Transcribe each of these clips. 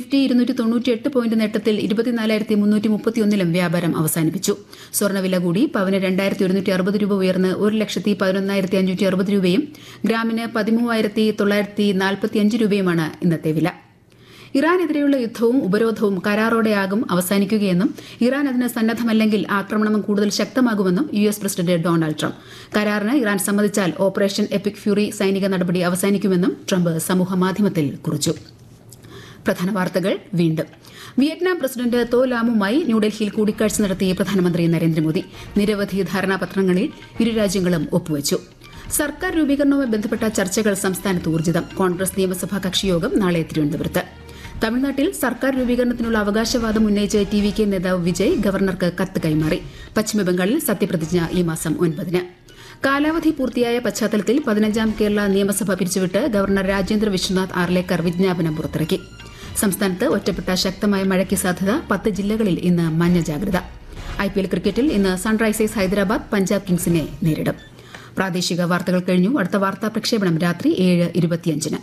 Nifty ഇരുന്നൂറ്റി തൊണ്ണൂറ്റി എട്ട് പോയിന്റ് നേട്ടത്തിൽ ഇരുപത്തിനാലായിരത്തി മുന്നൂറ്റി മുപ്പത്തിയൊന്നിലും വ്യാപാരം അവസാനിപ്പിച്ചു സ്വർണ്ണവില കൂടി പവന് രണ്ടായിരത്തി ഒരുന്നൂറ്റി അറുപത് രൂപ ഉയർന്ന് ഒരു ലക്ഷത്തി പതിനൊന്നായിരത്തി അഞ്ഞൂറ്റി അറുപത് രൂപയും ഗ്രാമിന് പതിമൂവായിരത്തി തൊള്ളായിരത്തി നാൽപ്പത്തി അഞ്ച് രൂപയുമാണ് ഇന്നത്തെ വില ഇറാനെതിരെയുള്ള യുദ്ധവും ഉപരോധവും കരാറോടെയാകും അവസാനിക്കുകയെന്നും ഇറാൻ അതിന് സന്നദ്ധമല്ലെങ്കിൽ ആക്രമണം കൂടുതൽ ശക്തമാകുമെന്നും U S president Donald Trump കരാറിന് ഇറാൻ സമ്മതിച്ചാൽ ഓപ്പറേഷൻ എപ്പിക് ഫ്യൂറി സൈനിക നടപടി അവസാനിക്കുമെന്നും ട്രംപ് സമൂഹമാധ്യമത്തിൽ കുറിച്ചു പ്രധാന വാർത്തകൾ വീണ്ടും വിയറ്റ്നാം പ്രസിഡന്റ് തോ ലാമുമായി ന്യൂഡൽഹിയിൽ കൂടിക്കാഴ്ച നടത്തി പ്രധാനമന്ത്രി നരേന്ദ്രമോദി നിരവധി ധാരണാപത്രങ്ങളിൽ ഇരു രാജ്യങ്ങളും ഒപ്പുവച്ചു സർക്കാർ രൂപീകരണവുമായി ബന്ധപ്പെട്ട ചർച്ചകൾ സംസ്ഥാനത്ത് ഊർജിതം കോൺഗ്രസ് നിയമസഭാ കക്ഷിയോഗം നാളെ തിരുവനന്തപുരത്ത് തമിഴ്നാട്ടിൽ സർക്കാർ രൂപീകരണത്തിനുള്ള അവകാശവാദം ഉന്നയിച്ച് ടി വി കെ നേതാവ് വിജയ് ഗവർണർക്ക് കത്ത് കൈമാറി പശ്ചിമബംഗാളിൽ സത്യപ്രതിജ്ഞ ഈ മാസം ഒൻപതിന് കാലാവധി പൂർത്തിയായ പശ്ചാത്തലത്തിൽ പതിനഞ്ചാം കേരള നിയമസഭ പിരിച്ചുവിട്ട് ഗവർണർ രാജേന്ദ്ര വിശ്വനാഥ് ആർലേക്കർ വിജ്ഞാപനം പുറത്തിറക്കി സംസ്ഥാനത്ത് ഒറ്റപ്പെട്ട ശക്തമായ മഴയ്ക്ക് സാധ്യത പത്ത് ജില്ലകളിൽ ഇന്ന് മഞ്ഞ ജാഗ്രത ഐ പി എൽ ക്രിക്കറ്റിൽ ഇന്ന് സൺറൈസേഴ്സ് ഹൈദരാബാദ് പഞ്ചാബ് കിങ്സിനെ നേരിടും പ്രാദേശിക വാർത്തകൾ കഴിഞ്ഞു അടുത്ത വാർത്താ പ്രക്ഷേപണം രാത്രി ഏഴ് ഇരുപത്തിയഞ്ചിന്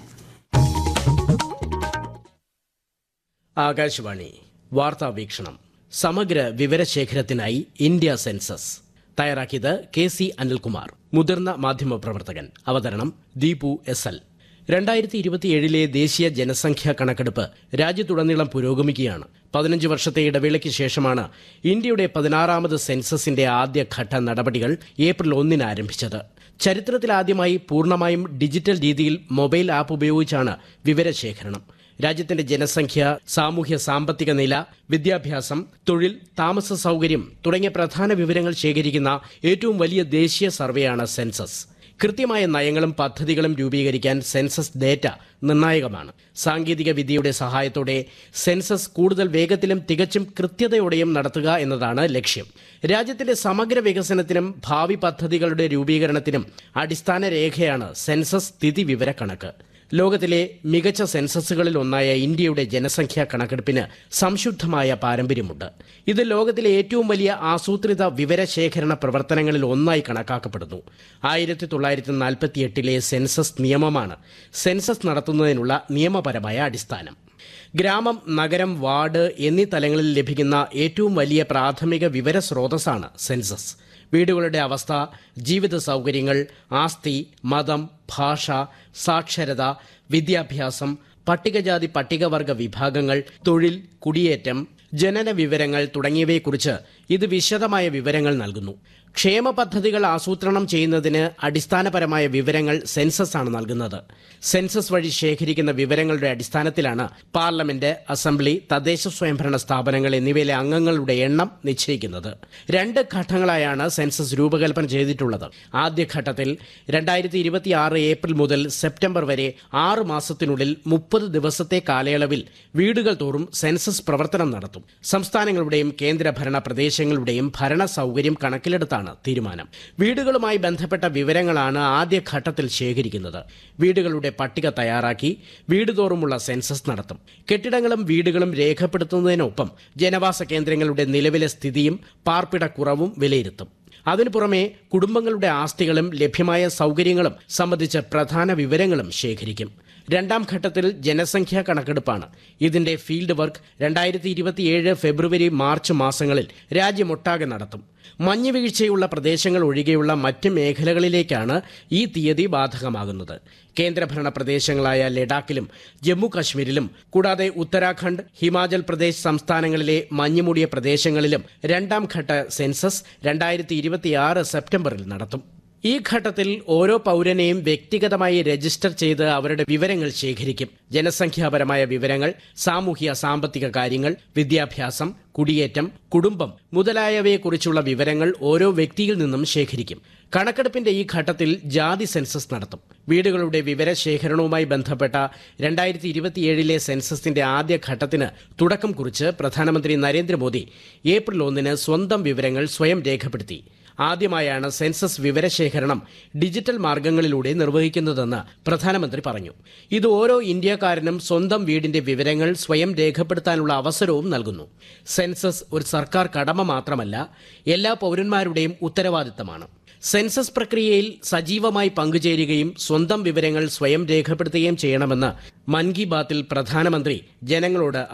ആകാശവാണി വാർത്താ വീക്ഷണം സമഗ്ര വിവരശേഖരത്തിനായി ഇന്ത്യ സെൻസസ് തയ്യാറാക്കിയത് കെ സി അനിൽകുമാർ മുതിർന്ന മാധ്യമപ്രവർത്തകൻ അവതരണം ദീപു എസ് എൽ രണ്ടായിരത്തി ഇരുപത്തിയേഴിലെ ദേശീയ ജനസംഖ്യാ കണക്കെടുപ്പ് രാജ്യത്തുടനീളം പുരോഗമിക്കുകയാണ് പതിനഞ്ച് വർഷത്തെ ഇടവേളയ്ക്ക് ശേഷമാണ് ഇന്ത്യയുടെ പതിനാറാമത് സെൻസസിന്റെ ആദ്യഘട്ട നടപടികൾ ഏപ്രിൽ ഒന്നിന് ആരംഭിച്ചത് ചരിത്രത്തിലാദ്യമായി പൂർണ്ണമായും ഡിജിറ്റൽ രീതിയിൽ മൊബൈൽ ആപ്പ് ഉപയോഗിച്ചാണ് വിവരശേഖരണം രാജ്യത്തിന്റെ ജനസംഖ്യ സാമൂഹ്യ സാമ്പത്തിക നില വിദ്യാഭ്യാസം തൊഴിൽ താമസ സൗകര്യം തുടങ്ങിയ പ്രധാന വിവരങ്ങൾ ശേഖരിക്കുന്ന ഏറ്റവും വലിയ ദേശീയ സർവേയാണ് സെൻസസ് കൃത്യമായ നയങ്ങളും പദ്ധതികളും രൂപീകരിക്കാൻ സെൻസസ് ഡേറ്റ നിർണായകമാണ് സാങ്കേതിക വിദ്യയുടെ സഹായത്തോടെ സെൻസസ് കൂടുതൽ വേഗത്തിലും തികച്ചും കൃത്യതയോടെയും നടത്തുക എന്നതാണ് ലക്ഷ്യം രാജ്യത്തിന്റെ സമഗ്ര വികസനത്തിനും ഭാവി പദ്ധതികളുടെ രൂപീകരണത്തിനും അടിസ്ഥാന രേഖയാണ് സെൻസസ് സ്ഥിതി വിവരക്കണക്ക് ലോകത്തിലെ മികച്ച സെൻസസുകളിൽ ഒന്നായ ഇന്ത്യയുടെ ജനസംഖ്യാ കണക്കെടുപ്പിന് സംശുദ്ധമായ പാരമ്പര്യമുണ്ട് ഇത് ലോകത്തിലെ ഏറ്റവും വലിയ ആസൂത്രിത വിവരശേഖരണ പ്രവർത്തനങ്ങളിൽ ഒന്നായി കണക്കാക്കപ്പെടുന്നു ആയിരത്തി തൊള്ളായിരത്തി നാൽപ്പത്തി എട്ടിലെ സെൻസസ് നിയമമാണ് സെൻസസ് നടത്തുന്നതിനുള്ള നിയമപരമായ അടിസ്ഥാനം ഗ്രാമം നഗരം വാർഡ് എന്നീ തലങ്ങളിൽ ലഭിക്കുന്ന ഏറ്റവും വലിയ പ്രാഥമിക വിവര സ്രോതസ്സാണ് സെൻസസ് വീടുകളുടെ അവസ്ഥ ജീവിത സൗകര്യങ്ങൾ ആസ്തി മതം ഭാഷ സാക്ഷരത വിദ്യാഭ്യാസം പട്ടികജാതി പട്ടികവർഗ വിഭാഗങ്ങൾ തൊഴിൽ കുടിയേറ്റം ജനന വിവരങ്ങൾ തുടങ്ങിയവയെക്കുറിച്ച് ഇത് വിശദമായ വിവരങ്ങൾ നൽകുന്നു ക്ഷേമ പദ്ധതികൾ ആസൂത്രണം ചെയ്യുന്നതിന് അടിസ്ഥാനപരമായ വിവരങ്ങൾ സെൻസസ് ആണ് നൽകുന്നത് സെൻസസ് വഴി ശേഖരിക്കുന്ന വിവരങ്ങളുടെ അടിസ്ഥാനത്തിലാണ് പാർലമെന്റ് അസംബ്ലി തദ്ദേശ സ്വയംഭരണ സ്ഥാപനങ്ങൾ എന്നിവയിലെ അംഗങ്ങളുടെ എണ്ണം നിശ്ചയിക്കുന്നത് രണ്ട് ഘട്ടങ്ങളായാണ് സെൻസസ് രൂപകൽപ്പന ചെയ്തിട്ടുള്ളത് ആദ്യഘട്ടത്തിൽ രണ്ടായിരത്തി ഇരുപത്തി ആറ് ഏപ്രിൽ മുതൽ സെപ്റ്റംബർ വരെ ആറ് മാസത്തിനുള്ളിൽ മുപ്പത് ദിവസത്തെ കാലയളവിൽ വീടുകൾ തോറും സെൻസസ് പ്രവർത്തനം നടത്തും സംസ്ഥാനങ്ങളുടെയും കേന്ദ്രഭരണ പ്രദേശങ്ങളുടെയും ഭരണ സൗകര്യം കണക്കിലെടുത്താണ് തീരുമാനം വീടുകളുമായി ബന്ധപ്പെട്ട വിവരങ്ങളാണ് ആദ്യഘട്ടത്തിൽ ശേഖരിക്കുന്നത് വീടുകളുടെ പട്ടിക തയ്യാറാക്കി വീട് തോറുമുള്ള സെൻസസ് നടത്തും കെട്ടിടങ്ങളും വീടുകളും രേഖപ്പെടുത്തുന്നതിനൊപ്പം ജനവാസ കേന്ദ്രങ്ങളുടെ നിലവിലെ സ്ഥിതിയും പാർപ്പിടക്കുറവും വിലയിരുത്തും അതിനു പുറമെ കുടുംബങ്ങളുടെ ആസ്തികളും ലഭ്യമായ സൗകര്യങ്ങളും സംബന്ധിച്ച പ്രധാന വിവരങ്ങളും ശേഖരിക്കും രണ്ടാം ഘട്ടത്തിൽ ജനസംഖ്യാ കണക്കെടുപ്പാണ് ഇതിന്റെ ഫീൽഡ് വർക്ക് രണ്ടായിരത്തി ഇരുപത്തിയേഴ് ഫെബ്രുവരി മാർച്ച് മാസങ്ങളിൽ രാജ്യമൊട്ടാകെ നടത്തും മഞ്ഞുവീഴ്ചയുള്ള പ്രദേശങ്ങൾ ഒഴികെയുള്ള മറ്റ് മേഖലകളിലേക്കാണ് ഈ തീയതി ബാധകമാകുന്നത് കേന്ദ്രഭരണ പ്രദേശങ്ങളായ ലഡാക്കിലും ജമ്മു കാശ്മീരിലും കൂടാതെ ഉത്തരാഖണ്ഡ് ഹിമാചൽ പ്രദേശ് സംസ്ഥാനങ്ങളിലെ മഞ്ഞുമൂടിയ പ്രദേശങ്ങളിലും രണ്ടാം ഘട്ട സെൻസസ് രണ്ടായിരത്തി ഇരുപത്തിയാറ് സെപ്റ്റംബറിൽ നടത്തും ഈ ഘട്ടത്തിൽ ഓരോ പൗരനെയും വ്യക്തിഗതമായി രജിസ്റ്റർ ചെയ്ത് അവരുടെ വിവരങ്ങൾ ശേഖരിക്കും ജനസംഖ്യാപരമായ വിവരങ്ങൾ സാമൂഹ്യ സാമ്പത്തിക കാര്യങ്ങൾ വിദ്യാഭ്യാസം കുടിയേറ്റം കുടുംബം മുതലായവയെക്കുറിച്ചുള്ള വിവരങ്ങൾ ഓരോ വ്യക്തിയിൽ നിന്നും ശേഖരിക്കും കണക്കെടുപ്പിന്റെ ഈ ഘട്ടത്തിൽ ജാതി സെൻസസ് നടത്തും വീടുകളുടെ വിവരശേഖരണവുമായി ബന്ധപ്പെട്ട രണ്ടായിരത്തി ഇരുപത്തിയേഴിലെ സെൻസസിന്റെ ആദ്യ ഘട്ടത്തിന് തുടക്കം കുറിച്ച് പ്രധാനമന്ത്രി നരേന്ദ്രമോദി ഏപ്രിൽ ഒന്നിന് സ്വന്തം വിവരങ്ങൾ സ്വയം രേഖപ്പെടുത്തി ആദ്യമായാണ് സെൻസസ് വിവരശേഖരണം ഡിജിറ്റൽ മാർഗങ്ങളിലൂടെ നിർവഹിക്കുന്നതെന്ന് പ്രധാനമന്ത്രി പറഞ്ഞു ഇത് ഓരോ ഇന്ത്യക്കാരനും സ്വന്തം വീടിന്റെ വിവരങ്ങൾ സ്വയം രേഖപ്പെടുത്താനുള്ള അവസരവും നൽകുന്നു സെൻസസ് ഒരു സർക്കാർ കടമ മാത്രമല്ല എല്ലാ പൗരന്മാരുടെയും ഉത്തരവാദിത്തമാണ് സെൻസസ് പ്രക്രിയയിൽ സജീവമായി പങ്കുചേരുകയും സ്വന്തം വിവരങ്ങൾ സ്വയം രേഖപ്പെടുത്തുകയും ചെയ്യണമെന്ന് മൻ കി ബാത്തിൽ പ്രധാനമന്ത്രി ജനങ്ങളോട്